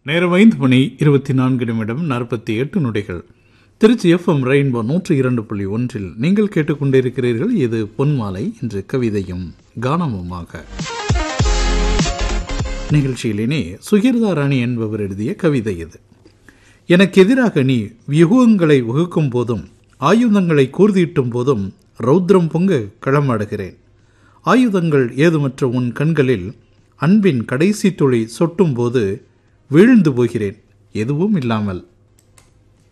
நேரம் ஐந்து மணி இருபத்தி நான்கு நிமிடம் நாற்பத்தி எட்டு நொடிகள் திருச்சி எஃப்எம் ரெயின்போ நூற்றி இரண்டு புள்ளி ஒன்றில் நீங்கள் கேட்டுக்கொண்டிருக்கிறீர்கள் இது பொன்மாலை இன்று கவிதையும் கானமுமாக நிகழ்ச்சியிலேனே சுகிர்தா ராணி என்பவர் எழுதிய கவிதை இது எனக்கு எதிராக நீ வியூகங்களை வகுக்கும் போதும் ஆயுதங்களை கூர்தீட்டும் போதும் ரௌத்ரம் பொங்க களமாடுகிறேன் ஆயுதங்கள் ஏதுமற்ற உன் கண்களில் அன்பின் கடைசி துளி சொட்டும் போது வீழ்ந்து போகிறேன் எதுவும் இல்லாமல்